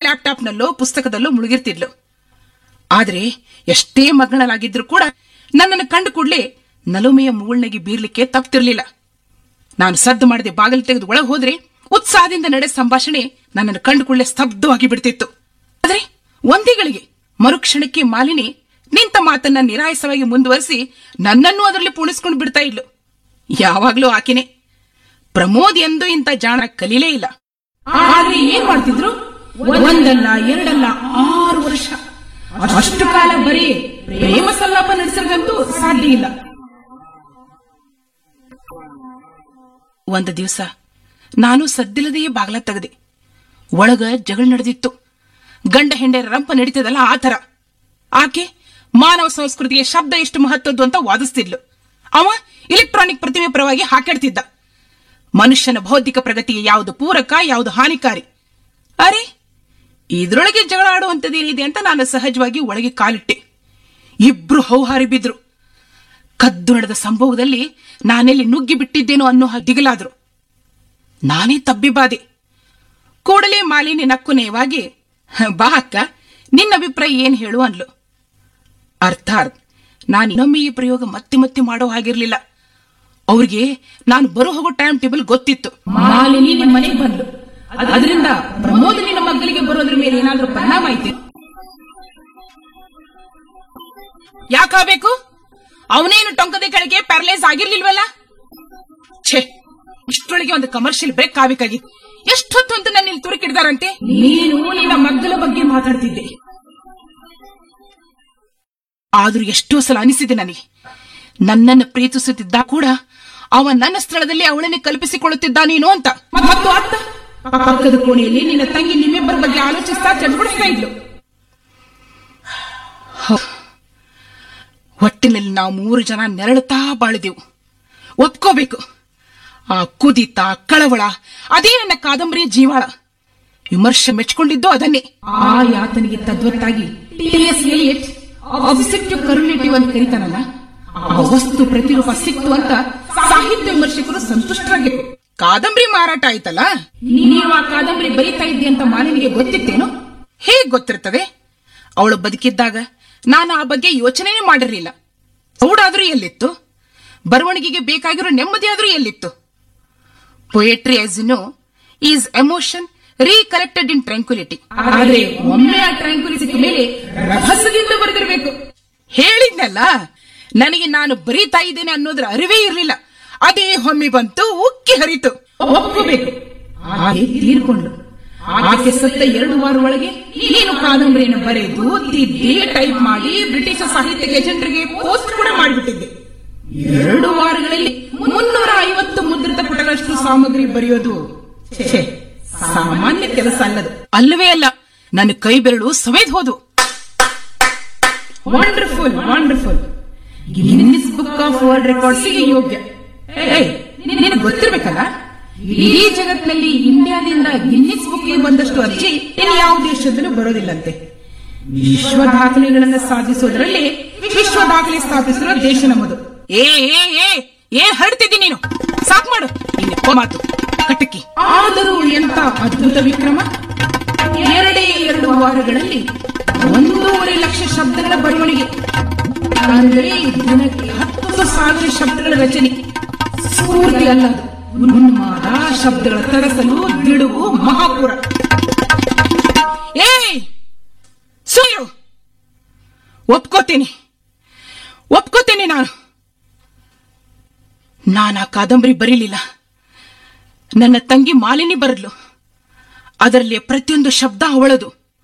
ಲ್ಯಾಪ್ಟಾಪ್ನಲ್ಲೋ ಪುಸ್ತಕದಲ್ಲೋ ಮುಳುಗಿರ್ತಿದ್ಲು ಆದ್ರೆ ಎಷ್ಟೇ ಮಗ್ನಳಾಗಿದ್ರು ಕೂಡ ನನ್ನನ್ನು ಕಂಡು ಕೂಡಲೇ ನಲುಮೆಯ ಮುಗುಳ್ನಗೆ ಬೀರ್ಲಿಕ್ಕೆ ತಪ್ತಿರ್ಲಿಲ್ಲ ನಾನು ಸದ್ದು ಮಾಡದೆ ಬಾಗಿಲು ತೆಗೆದು ಒಳಗೆ ಹೋದ್ರೆ ಉತ್ಸಾಹದಿಂದ ನಡೆದ ಸಂಭಾಷಣೆ ನನ್ನನ್ನು ಕಂಡು ಕೂಡಲೇ ಸ್ತಬ್ಧವಾಗಿ ಬಿಡ್ತಿತ್ತು ಆದ್ರೆ ಒಂದಿಗಳಿಗೆ ಮರುಕ್ಷಣಕ್ಕೆ ಮಾಲಿನಿ ನಿಂತ ಮಾತನ್ನ ನಿರಾಯಸವಾಗಿ ಮುಂದುವರಿಸಿ ನನ್ನನ್ನು ಅದರಲ್ಲಿ ಪುಣಿಸ್ಕೊಂಡು ಬಿಡ್ತಾ ಇದ್ಲು ಯಾವಾಗ್ಲೂ ಆಕೆನೆ ಪ್ರಮೋದ್ ಎಂದು ಇಂಥ ಜಾಣ ಕಲೀಲೇ ಇಲ್ಲ ಆದ್ರೆ ಏನ್ ಮಾಡ್ತಿದ್ರು ಒಂದಲ್ಲ ಎರಡಲ್ಲ ಆರು ವರ್ಷ ಅಷ್ಟು ಕಾಲ ಬರೀ ಪ್ರೇಮ ಸಲ್ಲಾಪ ನಡೆಸೋದಂತೂ ಸಾಧ್ಯ ಇಲ್ಲ ಒಂದು ದಿವಸ ನಾನು ಸದ್ದಿಲ್ಲದೆಯೇ ಬಾಗ್ಲ ತೆಗೆದೆ ಒಳಗ ಜಗಳ ನಡೆದಿತ್ತು ಗಂಡ ಹೆಂಡೆ ರಂಪ ನಡೀತದಲ್ಲ ಆ ಥರ ಆಕೆ ಮಾನವ ಸಂಸ್ಕೃತಿಗೆ ಶಬ್ದ ಎಷ್ಟು ಮಹತ್ವದ್ದು ಅಂತ ವಾದಿಸ್ತಿದ್ಲು ಅವ ಇಲೆಕ್ಟ್ರಾನಿಕ್ ಪ್ರತಿಮೆ ಪರವಾಗಿ ಹಾಕಾಡ್ತಿದ್ದ ಮನುಷ್ಯನ ಬೌದ್ಧಿಕ ಪ್ರಗತಿಗೆ ಯಾವುದು ಪೂರಕ ಯಾವುದು ಹಾನಿಕಾರಿ ಅರೆ ಇದ್ರೊಳಗೆ ಜಗಳ ಆಡುವಂಥದ್ದೇನಿದೆ ಅಂತ ನಾನು ಸಹಜವಾಗಿ ಒಳಗೆ ಕಾಲಿಟ್ಟೆ ಇಬ್ರು ಹೌಹಾರಿ ಬಿದ್ರು ಕದ್ದು ನಡೆದ ಸಂಭೋಗದಲ್ಲಿ ನಾನೆಲ್ಲಿ ನುಗ್ಗಿ ಬಿಟ್ಟಿದ್ದೇನೋ ಅನ್ನೋ ಹಾಗೆ ದಿಗಲಾದ್ರು ನಾನೇ ತಬ್ಬಿಬಾದೆ ಕೂಡಲೇ ಮಾಲಿನಿ ನಕ್ಕುನೇಯವಾಗಿ ಬಾ ಅಕ್ಕ ನಿನ್ನ ಅಭಿಪ್ರಾಯ ಏನ್ ಹೇಳು ಅನ್ಲು ಅರ್ಥಾತ್ ನಾನು ಇನ್ನೊಮ್ಮೆ ಈ ಪ್ರಯೋಗ ಮತ್ತೆ ಮತ್ತೆ ಮಾಡೋ ಹಾಗಿರ್ಲಿಲ್ಲ ಅವ್ರಿಗೆ ನಾನು ಬರೋ ಹೋಗೋ ಟೈಮ್ ಟೇಬಲ್ ಗೊತ್ತಿತ್ತು ಮಾಲಿನಿ ನಿಮ್ಮ ಮನೆಗೆ ಬಂದ್ಲು ಅದರಿಂದ ಪ್ರಮೋದ್ ನಿನ್ನ ಮಕ್ಕಳಿಗೆ ಬರೋದ್ರ ಮೇಲೆ ಏನಾದ್ರೂ ಪರಿಣಾಮ ಐತಿ ಯಾಕಾಗಬೇಕು ಅವನೇನು ಟೊಂಕದ ಕೆಳಗೆ ಪ್ಯಾರಲೈಸ್ ಆಗಿರ್ಲಿಲ್ವಲ್ಲ ಛೇ ಇಷ್ಟರೊಳಗೆ ಒಂದು ಕಮರ್ಷಿಯಲ್ ಬ್ರೇಕ್ ಆಗ್ಬೇಕಾಗಿತ್ತು ಎಷ್ಟೊತ್ತು ಅಂತ ನನ್ನ ಇಲ್ಲಿ ತುರುಕಿಡ್ದಾರಂತೆ ನೀನು ನಿನ್ನ ಮಗ್ಗಲ ಬಗ್ಗೆ ಮಾತಾಡ್ತಿದ್ದೆ ಆದ್ರೂ ಎಷ್ಟೋ ಸಲ ಅನಿಸಿದೆ ನನಗೆ ನನ್ನನ್ನು ಪ್ರೀತಿಸುತ್ತಿದ್ದ ಕೂಡ ಅವ ನನ್ನ ಸ್ಥಳದಲ್ಲಿ ಅವಳನ್ನೇ ಕಲ್ಪಿಸಿಕೊಳ್ಳುತ್ತಿದ್ದಾನೇನೋ ಅಂತ ಮತ್ತು ಅತ್ತ ಪಕ್ಕದ ಕೋಣೆಯಲ್ಲಿ ನಿನ್ನ ತಂಗಿ ನಿಮ್ಮಿಬ್ಬರ ಬಗ್ಗೆ ಆಲೋಚಿಸ್ತಾ ಚಡ್ಬಡಿಸ್ತಾ ಇದ್ಲು ಹ. ಒಟ್ಟಿನಲ್ಲಿ ನಾವು ಮೂರು ಜನ ನೆರಳುತ್ತಾ ಬಾಳಿದೆವು ಒಪ್ಕೋಬೇಕು ಆ ಕುದಿತ ಕಳವಳ ಅದೇ ನನ್ನ ಕಾದಂಬರಿಯ ಜೀವಾಳ ವಿಮರ್ಶೆ ಮೆಚ್ಕೊಂಡಿದ್ದು ಅದನ್ನೇ ಆ ಯಾತನಿಗೆ ತದ್ವತ್ತಾಗಿ ಟಿ.ಎಸ್. ಎಲಿಯಟ್ ಆಬ್ಸೆಕ್ಟಿವ್ ಕರುಲೇಟಿವ್ ಅಂತ ಕರೀತಾನಲ್ಲ ಆ ವಸ್ತು ಪ್ರತಿರೂಪ ಸಿಕ್ತು ಅಂತ ಸಾಹಿತ್ಯ ವಿಮರ್ಶಕರು ಸಂತುಷ್ಟರಾಗಿರು ಕಾದಂಬರಿ ಮಾರಾಟ ಆಯ್ತಲ್ಲ ನೀವು ಆ ಕಾದಂಬರಿ ಬರೀತಾ ಇದ್ದಿ ಅಂತ ಮಾಲಿನಿಗೆ ಗೊತ್ತಿತ್ತೇನು ಹೇಗ್ ಗೊತ್ತಿರ್ತದೆ ಅವಳು ಬದುಕಿದ್ದಾಗ ನಾನು ಆ ಬಗ್ಗೆ ಯೋಚನೆನೇ ಮಾಡಿರಲಿಲ್ಲ ಸೌಡಾದ್ರೂ ಎಲ್ಲಿತ್ತು ಬರವಣಿಗೆಗೆ ಬೇಕಾಗಿರೋ ನೆಮ್ಮದಿ ಆದ್ರೂ ಎಲ್ಲಿತ್ತು poetry as no is emotion recollected in tranquillity ಆದ್ರೆ ಒಮ್ಮೆ ಆ ಟ್ರ್ಯಾಂಕ್ಯುಲಿಟಿ ಸಿಕ್ಕ ಮೇಲೆ ರಭಸದಿಂದ ಬರೆದಿರಬೇಕು ಹೇಳಿದ್ನಲ್ಲ ನನಗೆ ನಾನು ಬರೀತಾ ಇದ್ದೇನೆ ಅನ್ನೋದ್ರ ಅರಿವೇ ಇರಲಿಲ್ಲ ಅದೇ ಹೊಮ್ಮಿ ಬಂತು ಉಕ್ಕಿ ಹರಿತು ಒಪ್ಪಬೇಕು ಆಕೆ ತೀರ್ಕೊಂಡು ಆಕೆ ಸತ್ತ ಎರಡು ವಾರ ಒಳಗೆ ನೀನು ಕಾದಂಬರಿಯನ್ನು ಬರೆದು ತಿದ್ದಿ ಟೈಪ್ ಮಾಡಿ ಬ್ರಿಟಿಷ್ ಸಾಹಿತ್ಯ ಏಜೆಂಟ್ರಿಗೆ ಪೋಸ್ಟ್ ಕೂಡ ಮಾಡಿಬಿಟ್ಟಿದ್ದೆ ಎರಡು ವಾರಗಳಲ್ಲಿ ಮುನ್ನೂರ ಐವತ್ತು ಮುದ್ರಿತ ಪುಟಗಳಷ್ಟು ಸಾಮಗ್ರಿ ಬರೆಯೋದು ಛೇ, ಸಾಮಾನ್ಯ ಕೆಲಸ ಅಲ್ಲದು ಅಲ್ಲವೇ ಅಲ್ಲ ನನ್ನ ಕೈ ಬೆರಳು ಸವೇದ್ ಹೋದು wonderful wonderful Guinness book of world ರೆಕಾರ್ಡ್ಸ್ಗೆ ಯೋಗ್ಯ ಏಯ್ ನಿನಗೆ ಗೊತ್ತಿರ್ಬೇಕಲ್ಲ ಇಡೀ ಜಗತ್ತಿನಲ್ಲಿ ಇಂಡಿಯಾದಿಂದ ಗಿನ್ನಿಸ್ ಬುಕ್ಗೆ ಬಂದಷ್ಟು ಅರ್ಜಿ ಇನ್ನು ಯಾವ ದೇಶದಲ್ಲೂ ಬರೋದಿಲ್ಲಂತೆ ವಿಶ್ವ ದಾಖಲೆಗಳನ್ನು ಸಾಧಿಸೋದ್ರಲ್ಲಿ ವಿಶ್ವ ದಾಖಲೆ ಸ್ಥಾಪಿಸಿರೋ ದೇಶ ನಮ್ಮದು ಏ ಏ ಏ ಏನ್ ಹರಡ್ತಿದ್ದಿ ನೀನು ಸಾಕ್ ಮಾಡು ನಿನ್ನ ಮಾತು ಕಟಕಿ ಆದರೂ ಎಂತ ಅದ್ಭುತ ವಿಕ್ರಮ ಎರಡೇ ಎರಡು ವಾರಗಳಲ್ಲಿ ಒಂದೂವರೆ ಲಕ್ಷ ಶಬ್ದಗಳ ಬರವಣಿಗೆ ಅಂದರೆ ದಿನಕ್ಕೆ ಹತ್ತು ಸಾವಿರ ಶಬ್ದಗಳ ರಚನೆ ಸ್ಫೂರ್ತಿ ಅಲ್ಲ ಅದು. ಉನ್ಮಾದ ಶಬ್ದಗಳ ತರಸಲು ದಿಡುವು ಮಹಾಪುರ ಏಯ್ ಸುಳ್ಳು ಒಪ್ಕೋತೀನಿ ಒಪ್ಕೋತೀನಿ ನಾನು ನಾನು ಆ ಕಾದಂಬರಿ ಬರೀಲಿಲ್ಲ ನನ್ನ ತಂಗಿ ಮಾಲಿನಿ ಬರಲು ಅದರಲ್ಲಿ ಪ್ರತಿಯೊಂದು ಶಬ್ದ ಅವಳದು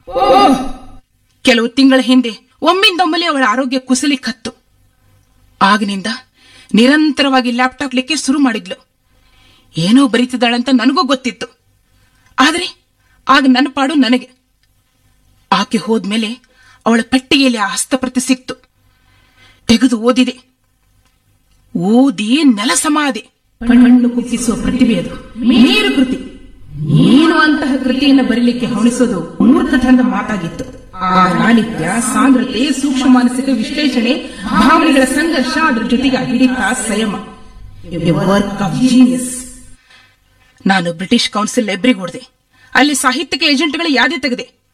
ಕೆಲವು ತಿಂಗಳ ಹಿಂದೆ ಒಮ್ಮಿಂದೊಮ್ಮೆಲೆ ಅವಳ ಆರೋಗ್ಯ ಕುಸಲಿ ಕತ್ತು ಆಗಿನಿಂದ ನಿರಂತರವಾಗಿ ಲ್ಯಾಪ್ಟಾಪ್ ಲಿಕ್ಕೆ ಶುರು ಮಾಡಿದ್ಲು ಏನೋ ಬರೀತಿದ್ದಾಳಂತ ನನಗೂ ಗೊತ್ತಿತ್ತು ಆದರೆ ಆಗ ನನ್ನ ಪಾಡು ನನಗೆ ಆಕೆ ಹೋದ್ಮೇಲೆ ಅವಳ ಪೆಟ್ಟಿಗೆಯಲ್ಲಿ ಆ ಹಸ್ತಪ್ರತಿ ಸಿಕ್ತು ತೆಗೆದು ಓದಿದೆ ಓದಿ ನೆಲ ಸಮಾಧಿ ಕಣ್ಣು ಕುಕ್ಕಿಸುವ ಪ್ರತಿಭೆ ಅದು ಮೇರು ಕೃತಿ ನೀನು ಅಂತಹ ಕೃತಿಯನ್ನು ಬರೀಲಿಕ್ಕೆ ಹವಣಿಸೋದು ಮೂರ್ಖತನದ ಮಾತಾಗಿತ್ತು ಆ ಲಾಲಿತ್ಯ ಸಾಂದ್ರತೆ ಸೂಕ್ಷ್ಮ ಮಾನಸಿಕ ವಿಶ್ಲೇಷಣೆ ಭಾವನೆಗಳ ಸಂಘರ್ಷ ಅದರ ಜೊತೆಗೆ ಹಿಡಿತ ಸಂಯಮ ವರ್ಕ್ ಆಫ್ ಜೀನಿಯಸ್ ನಾನು ಬ್ರಿಟಿಷ್ ಕೌನ್ಸಿಲ್ ಲೈಬ್ರರಿಗೆ ಹೊಡೆದೆ ಅಲ್ಲಿ ಸಾಹಿತ್ಯಿಕ ಏಜೆಂಟ್ಗಳ ಯಾದಿ ತೆಗೆದೆ